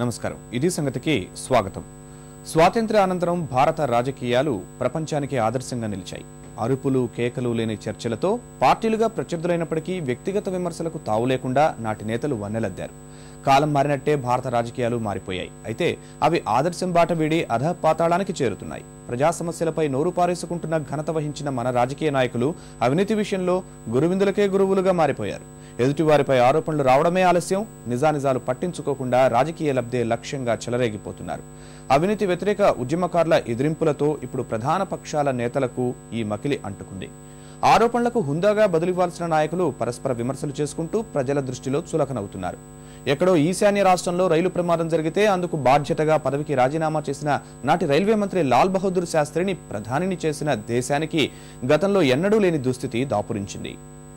నమస్కారం ఇది సంగతికి స్వాగతం స్వాతంత్ర్య అనంతరం భారత రాజకీయాలు ప్రపంచానికి ఆదర్శంగా నిలిచాయి అరుపులు కేకలు లేని చర్చలతో పార్టీలుగా ప్రత్యర్థులైనప్పటికీ వ్యక్తిగత విమర్శలకు తావు లేకుండా నాటి నేతలు వన్నెలద్దారు కాలం మారినట్టే భారత రాజకీయాలు మారిపోయాయి అయితే అవి ఆదర్శం బాట వీడి అధ పాతాళానికి చేరుతున్నాయి ప్రజా సమస్యలపై నోరు పారేసుకుంటున్న ఘనత వహించిన మన రాజకీయ నాయకులు అవినీతి విషయంలో గురువిందులకే గురువులుగా మారిపోయారు ఎదుటివారిపై ఆరోపణలు రావడమే ఆలస్యం నిజానిజాలు పట్టించుకోకుండా రాజకీయ లబ్ధే లక్ష్యంగా చెలరేగిపోతున్నారు అవినీతి వ్యతిరేక ఉద్యమకారుల ఎదిరింపులతో ఇప్పుడు ప్రధాన పక్షాల నేతలకు ఈ మకిలి అంటుకుంది ఆరోపణలకు హుందాగా బదులివ్వాల్సిన నాయకులు పరస్పర విమర్శలు చేసుకుంటూ ప్రజల దృష్టిలో చులకనవుతున్నారు ఎక్కడో ఈశాన్య రాష్ట్రంలో రైలు ప్రమాదం జరిగితే అందుకు బాధ్యతగా పదవికి రాజీనామా చేసిన నాటి రైల్వే మంత్రి లాల్ బహదూర్ శాస్త్రిని ప్రధానిని చేసిన దేశానికి గతంలో ఎన్నడూ లేని దుస్థితి దాపురించింది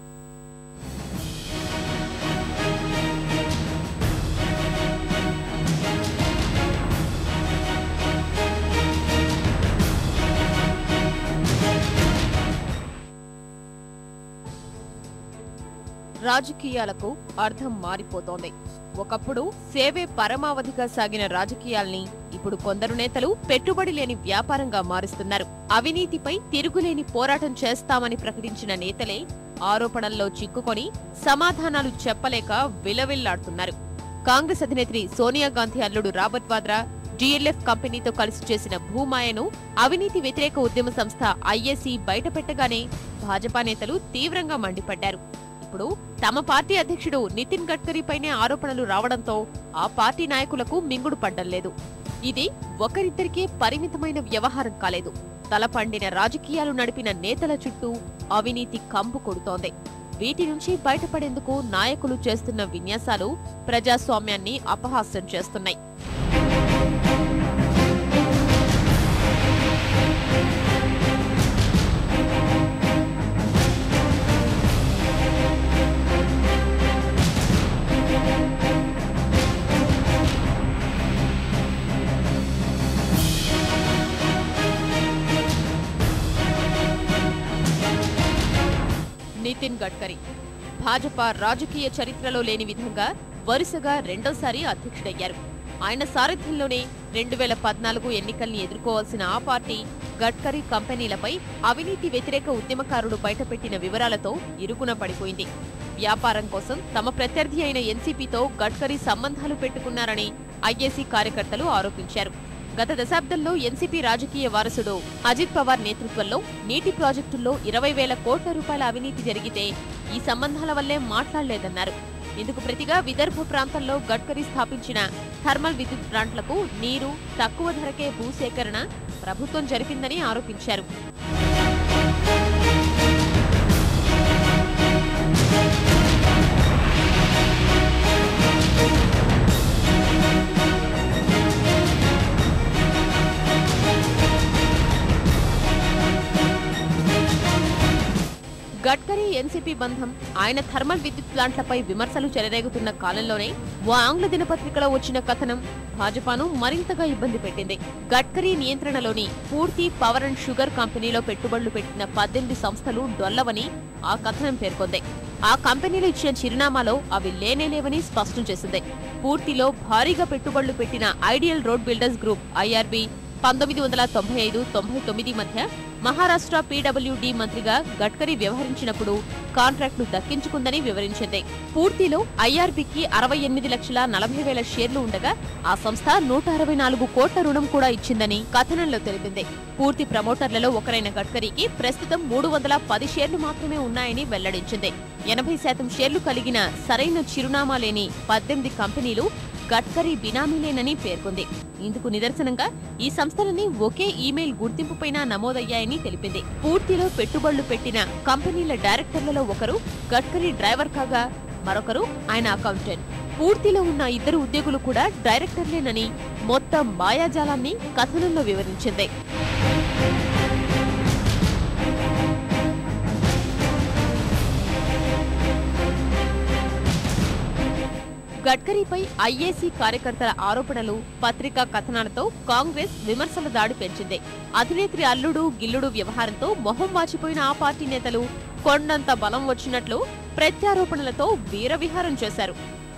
రాజకీయాలకు అర్థం మారిపోతోంది ఒకప్పుడు సేవే పరమావధిగా సాగిన రాజకీయాల్ని ఇప్పుడు కొందరు నేతలు పెట్టుబడి లేని వ్యాపారంగా మారుస్తున్నారు అవినీతిపై తిరుగులేని పోరాటం చేస్తామని ప్రకటించిన నేతలే ఆరోపణల్లో చిక్కుకొని సమాధానాలు చెప్పలేక విలవిల్లాడుతున్నారు కాంగ్రెస్ అధినేత్రి సోనియా గాంధీ అల్లుడు రాబర్ట్ వాద్రా డిఎల్ఎఫ్ కంపెనీతో కలిసి చేసిన భూమాయను అవినీతి వ్యతిరేక ఉద్యమ సంస్థ ఐఎస్సి బయటపెట్టగానే భాజపా నేతలు తీవ్రంగా మండిపడ్డారు ఇప్పుడు తమ పార్టీ అధ్యక్షుడు నితిన్ గడ్కరీపైనే ఆరోపణలు రావడంతో ఆ పార్టీ నాయకులకు మింగుడు పడ్డం లేదు ఇది ఒకరిద్దరికే పరిమితమైన వ్యవహారం కాలేదు తలపండిన రాజకీయాలు నడిపిన నేతల చుట్టూ అవినీతి కంపు కొడుతోంది వీటి నుంచి బయటపడేందుకు నాయకులు చేస్తున్న విన్యాసాలు ప్రజాస్వామ్యాన్ని అపహాస్యం చేస్తున్నాయి నితిన్ గడ్కరీ భాజపా రాజకీయ చరిత్రలో లేని విధంగా వరుసగా రెండోసారి అధ్యక్షుడయ్యారు ఆయన సారథ్యంలోనే రెండు వేల పద్నాలుగు ఎన్నికల్ని ఎదుర్కోవాల్సిన ఆ పార్టీ గడ్కరీ కంపెనీలపై అవినీతి వ్యతిరేక ఉద్యమకారుడు బయటపెట్టిన వివరాలతో ఇరుకున పడిపోయింది వ్యాపారం కోసం తమ ప్రత్యర్థి అయిన ఎన్సీపీతో గడ్కరీ సంబంధాలు పెట్టుకున్నారని ఐఏసీ కార్యకర్తలు ఆరోపించారు గత దశాబ్దంలో ఎన్సీపీ రాజకీయ వారసుడు అజిత్ పవార్ నేతృత్వంలో నీటి ప్రాజెక్టుల్లో ఇరవై వేల కోట్ల రూపాయల అవినీతి జరిగితే ఈ సంబంధాల వల్లే మాట్లాడలేదన్నారు ఇందుకు ప్రతిగా విదర్భ ప్రాంతంలో గడ్కరీ స్థాపించిన థర్మల్ విద్యుత్ ప్లాంట్లకు నీరు తక్కువ ధరకే భూసేకరణ ప్రభుత్వం జరిపిందని ఆరోపించారు గడ్కరీ ఎన్సీపీ బంధం ఆయన థర్మల్ విద్యుత్ ప్లాంట్లపై విమర్శలు చెలరేగుతున్న కాలంలోనే ఓ ఆంగ్ల దినపత్రికలో వచ్చిన కథనం భాజపాను మరింతగా ఇబ్బంది పెట్టింది గడ్కరీ నియంత్రణలోని పూర్తి పవర్ అండ్ షుగర్ కంపెనీలో పెట్టుబడులు పెట్టిన పద్దెనిమిది సంస్థలు డొల్లవని ఆ కథనం పేర్కొంది ఆ కంపెనీలు ఇచ్చిన చిరునామాలో అవి లేనే లేవని స్పష్టం చేసింది పూర్తిలో భారీగా పెట్టుబడులు పెట్టిన ideal road builders group IRB పంతొమ్మిది వందల తొంభై ఐదు తొంభై తొమ్మిది మధ్య మహారాష్ట్ర పీడబ్ల్యూడీ మంత్రిగా గడ్కరీ వ్యవహరించినప్పుడు కాంట్రాక్టులు దక్కించుకుందని వివరించింది పూర్తిలో ఐఆర్బీకి అరవై ఎనిమిది లక్షల నలభై వేల షేర్లు ఉండగా ఆ సంస్థ నూట అరవై నాలుగు కోట్ల రుణం కూడా ఇచ్చిందని కథనంలో తెలిపింది పూర్తి ప్రమోటర్లలో ఒకరైన గడ్కరీకి ప్రస్తుతం మూడు వందల పది షేర్లు మాత్రమే ఉన్నాయని వెల్లడించింది ఎనభై శాతం షేర్లు కలిగిన సరైన చిరునామా లేని పద్దెనిమిది కంపెనీలు గడ్కరీ బినామీలేనని పేర్కొంది ఇందుకు నిదర్శనంగా ఈ సంస్థలన్నీ ఒకే ఈమెయిల్ గుర్తింపుపైన నమోదయ్యాయని తెలిపింది పూర్తిలో పెట్టుబడులు పెట్టిన కంపెనీల డైరెక్టర్లలో ఒకరు గడ్కరీ డ్రైవర్ కాగా మరొకరు ఆయన అకౌంటెంట్ పూర్తిలో ఉన్న ఇద్దరు ఉద్యోగులు కూడా డైరెక్టర్లేనని మొత్తం మాయాజాలాన్ని కథనంలో వివరించింది గడ్కరీపై ఐఏసీ కార్యకర్తల ఆరోపణలు పత్రికా కథనాలతో కాంగ్రెస్ విమర్శల దాడి పెంచింది అధినేత్రి అల్లుడు గిల్లుడు వ్యవహారంతో మొహం వాచిపోయిన ఆ పార్టీ నేతలు కొండంత బలం వచ్చినట్లు ప్రత్యారోపణలతో వీరవిహారం చేశారు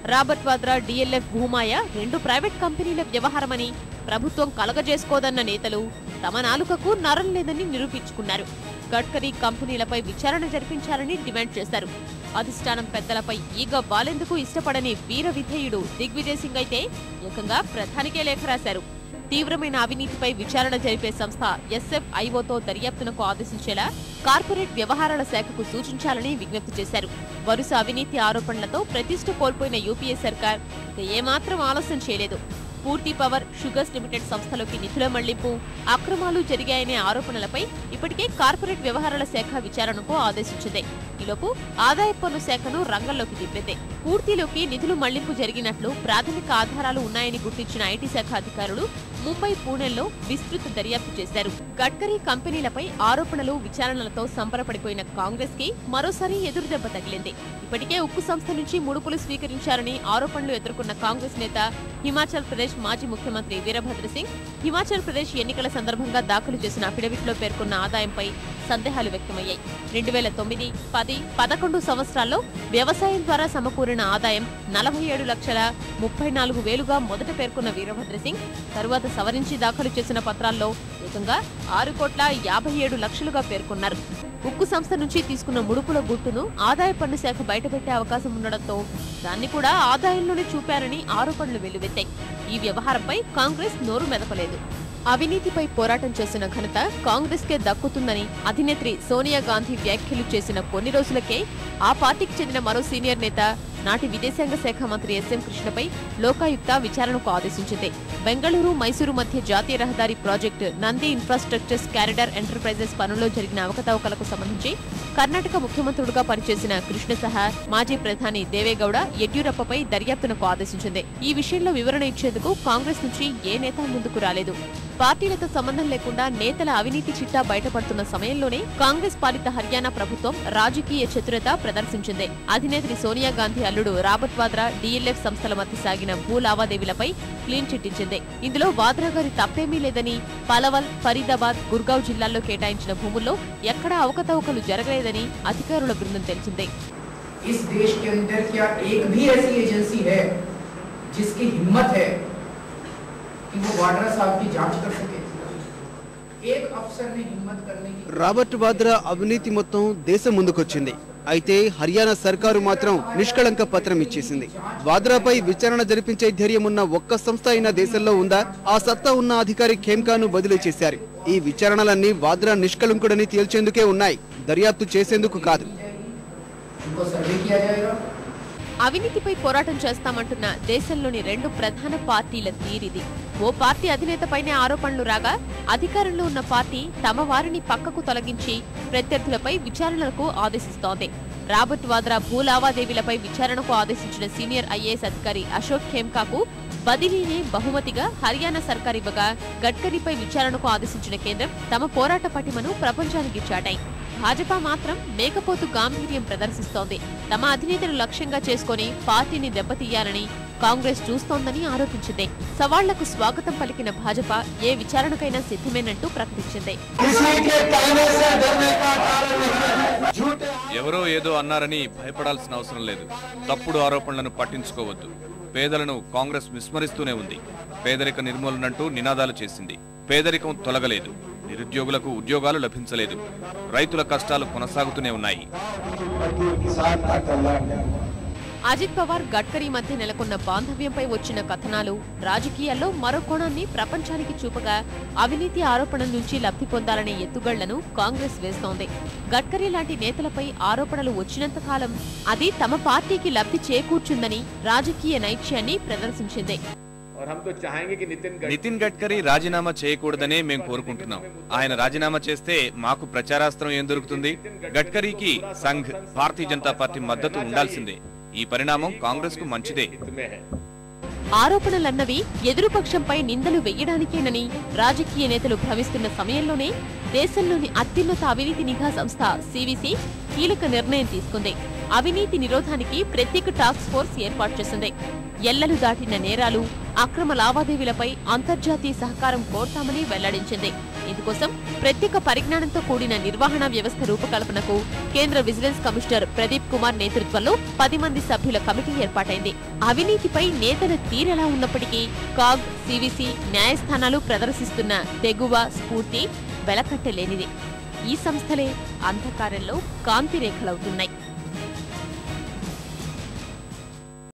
రాబర్ట్ వాద్రా డిఎల్ఎఫ్ భూమాయ రెండు ప్రైవేట్ కంపెనీల వ్యవహారమని ప్రభుత్వం కలగజేసుకోదన్న నేతలు తమ నాలుకకు నరం లేదని నిరూపించుకున్నారు గడ్కరీ కంపెనీలపై విచారణ జరిపించాలని డిమాండ్ చేశారు అధిష్టానం పెద్దలపై ఈగ బాలెందుకు ఇష్టపడని వీర విధేయుడు దిగ్విజయ్ సింగ్ అయితే ఏకంగా ప్రధానికే లేఖ రాశారు తీవ్రమైన అవినీతిపై విచారణ జరిపే సంస్థ ఎస్ఎఫ్ఐఓతో దర్యాప్తునకు ఆదేశించేలా కార్పొరేట్ వ్యవహారాల శాఖకు సూచించాలని విజ్ఞప్తి చేశారు వరుస అవినీతి ఆరోపణలతో ప్రతిష్ట కోల్పోయిన యూపీఏ సర్కార్ ఇక ఏమాత్రం ఆలస్యం చేయలేదు పూర్తి పవర్ షుగర్స్ లిమిటెడ్ సంస్థలోకి నిధుల మళ్లింపు అక్రమాలు జరిగాయనే ఆరోపణలపై ఇప్పటికే కార్పొరేట్ వ్యవహారాల శాఖ విచారణకు ఆదేశించింది ఈలోపు ఆదాయ పన్ను శాఖను రంగంలోకి దింపింది పూర్తిలోకి నిధులు మళ్లింపు జరిగినట్లు ప్రాథమిక ఆధారాలు ఉన్నాయని గుర్తించిన ఐటీ శాఖ అధికారులు ముంబై పూణెల్లో విస్తృత దర్యాప్తు చేశారు గడ్కరీ కంపెనీలపై ఆరోపణలు విచారణలతో సంబరపడిపోయిన కాంగ్రెస్ కి మరోసారి ఎదురుదెబ్బ తగిలింది ఇప్పటికే ఉక్కు సంస్థ నుంచి ముడుపులు స్వీకరించారని ఆరోపణలు ఎదుర్కొన్న కాంగ్రెస్ నేత హిమాచల్ ప్రదేశ్ మాజీ ముఖ్యమంత్రి వీరభద్ర సింగ్ హిమాచల్ ప్రదేశ్ ఎన్నికల సందర్భంగా దాఖలు చేసిన అఫిడవిట్లో పేర్కొన్న ఆదాయంపై సందేహాలు వ్యక్తమయ్యాయి రెండు వేల తొమ్మిది పది పదకొండు సంవత్సరాల్లో వ్యవసాయం ద్వారా సమకూరిన ఆదాయం నలభై ఏడు లక్షల ముప్పై నాలుగు వేలుగా మొదట పేర్కొన్న వీరభద్ర సింగ్ తరువాత సవరించి దాఖలు చేసిన పత్రాల్లో ఏకంగా ఆరు కోట్ల యాభై ఏడు లక్షలుగా పేర్కొన్నారు ఉక్కు సంస్థ నుంచి తీసుకున్న ముడుపుల గుట్టును ఆదాయ పన్ను శాఖ బయటపెట్టే అవకాశం ఉండడంతో దాన్ని కూడా ఆదాయంలోనే చూపారని ఆరోపణలు వెల్లువెత్తాయి ఈ వ్యవహారంపై కాంగ్రెస్ నోరు మెదపలేదు అవినీతిపై పోరాటం చేసిన ఘనత కాంగ్రెస్ కే దక్కుతుందని అధినేత్రి సోనియా గాంధీ వ్యాఖ్యలు చేసిన కొన్ని రోజులకే ఆ పార్టీకి చెందిన మరో సీనియర్ నేత నాటి విదేశాంగ శాఖ మంత్రి ఎస్ఎం కృష్ణపై లోకాయుక్త విచారణకు ఆదేశించింది బెంగళూరు మైసూరు మధ్య జాతీయ రహదారి project Nandi infrastructures corridor enterprises పనుల్లో జరిగిన అవకతవకలకు సంబంధించి కర్ణాటక ముఖ్యమంత్రుడుగా పనిచేసిన కృష్ణ సహా మాజీ ప్రధాని దేవేగౌడ యడ్యూరప్పపై దర్యాప్తునకు ఆదేశించింది ఈ విషయంలో వివరణ ఇచ్చేందుకు కాంగ్రెస్ నుంచి ఏ నేత ముందుకు రాలేదు పార్టీలతో సంబంధం లేకుండా నేతల అవినీతి చిట్టా బయటపడుతున్న సమయంలోనే కాంగ్రెస్ పాలిత హర్యానా ప్రభుత్వం రాజకీయ చతురత ప్రదర్శించింది అధినేత్రి సోనియా గాంధీ అల్లుడు రాబర్ట్ వాద్రా డిఎల్ఎఫ్ సంస్థల మధ్య సాగిన భూ లావాదేవీలపై క్లీన్ చిట్ ఇచ్చింది ఇందులో వాద్రా గారి తప్పేమీ లేదని పలవల్ ఫరీదాబాద్ గుర్గావ్ జిల్లాల్లో కేటాయించిన భూముల్లో ఎక్కడా అవకతవకలు జరగలేదని అధికారుల బృందం తెలిసింది इस देश के अंदर क्या एक भी ऐसी एजेंसी है जिसकी हिम्मत है कि वो वाड्रा साहब की जांच कर सके एक अफसर ने हिम्मत करने की రాబర్ట్ వాద్రా అవినీతి మొత్తం దేశం ముందుకొచ్చింది అయితే హర్యానా సర్కారు మాత్రం నిష్కళంక పత్రం ఇచ్చేసింది వాద్రాపై విచారణ జరిపించే ధైర్యం ఉన్న ఒక్క సంస్థ అయినా దేశంలో ఉందా ఆ సత్తా ఉన్న అధికారి ఖేమ్కాను బదిలీ చేశారు ఈ విచారణలన్నీ వాద్రా నిష్కళంకుడని తేల్చేందుకే ఉన్నాయి దర్యాప్తు చేసేందుకు కాదు उनको सर्वे किया जाएगा అవినీతిపై పోరాటం చేస్తామంటున్న దేశంలోని రెండు ప్రధాన పార్టీల తీరిది ఓ పార్టీ అధినేతపైనే ఆరోపణలు రాగా అధికారంలో ఉన్న పార్టీ తమ వారిని పక్కకు తొలగించి ప్రత్యర్థులపై విచారణలకు ఆదేశిస్తోంది రాబర్ట్ వాద్రా భూ లావాదేవీలపై విచారణకు ఆదేశించిన సీనియర్ ఐఏఎస్ అధికారి అశోక్ ఖేమ్కాకు బదిలీనే బహుమతిగా హర్యానా సర్కార్ ఇవ్వగా గడ్కరీపై విచారణకు ఆదేశించిన కేంద్రం తమ పోరాట పటిమను ప్రపంచానికి చాటాయి భాజపా మాత్రం మేకపోతు గాంభీర్యం ప్రదర్శిస్తోంది తమ అధినేతను లక్ష్యంగా చేసుకుని పార్టీని దెబ్బతీయాలని కాంగ్రెస్ చూస్తోందని ఆరోపించింది సవాళ్లకు స్వాగతం పలికిన భాజపా ఏ విచారణకైనా సిద్ధమేనంటూ ప్రకటించింది ఎవరో ఏదో అన్నారని భయపడాల్సిన అవసరం లేదు తప్పుడు ఆరోపణలను పట్టించుకోవద్దు పేదలను కాంగ్రెస్ విస్మరిస్తూనే ఉంది పేదరిక నిర్మూలనంటూ నినాదాలు చేసింది పేదరికం తొలగలేదు నిరుద్యోగులకు ఉద్యోగాలు లభించలేదు రైతుల కష్టాలు కొనసాగుతూనే ఉన్నాయి అజిత్ పవార్ గడ్కరీ మధ్య నెలకొన్న బాంధవ్యంపై వచ్చిన కథనాలు రాజకీయాల్లో మరో కోణాన్ని ప్రపంచానికి చూపగా అవినీతి ఆరోపణల నుంచి లబ్ధి పొందాలనే ఎత్తుగళ్లను కాంగ్రెస్ వేస్తోంది గడ్కరీ లాంటి నేతలపై ఆరోపణలు వచ్చినంత కాలం అది తమ పార్టీకి లబ్ధి చేకూర్చుందని రాజకీయ నైత్యాన్ని ప్రదర్శించింది और हम तो चाहेंगे कि नितिन गडकरी నితిన్ గడ్కరీ రాజీనామా చేయకూడదనే మేము కోరుకుంటున్నాం ఆయన రాజీనామా చేస్తే మాకు ప్రచారాస్త్రం ఏం దొరుకుతుంది గడ్కరీకి సంఘ్ భారతీయ జనతా పార్టీ మద్దతు ఉండాల్సిందే ఈ పరిణామం కాంగ్రెస్ కు మంచిదే में है ఆరోపణలన్నవి ఎదురుపక్షంపై నిందలు వెయ్యడానికేనని రాజకీయ నేతలు భావిస్తున్న సమయంలోనే దేశంలోని అత్యున్నత అవినీతి నిఘా సంస్థ సివిసి కీలక నిర్ణయం తీసుకుంది అవినీతి నిరోధానికి ప్రత్యేక టాస్క్ ఫోర్స్ ఏర్పాటు చేసింది ఎల్లలు దాటిన నేరాలు అక్రమ లావాదేవీలపై అంతర్జాతీయ సహకారం కోరతామని వెల్లడించింది ఇందుకోసం ప్రత్యేక పరిజ్ఞానంతో కూడిన నిర్వహణ వ్యవస్థ రూపకల్పనకు కేంద్ర విజిలెన్స్ కమిషనర్ ప్రదీప్ కుమార్ నేతృత్వంలో పది మంది సభ్యుల కమిటీ ఏర్పాటైంది అవినీతిపై నేతల తీరెలా ఉన్నప్పటికీ కాగ్ సివిసి న్యాయస్థానాలు ప్రదర్శిస్తున్న తెగువ స్ఫూర్తి వెలకట్టలేనిది ఈ సంస్థలే అంధకారంలో కాంతి రేఖలవుతున్నాయి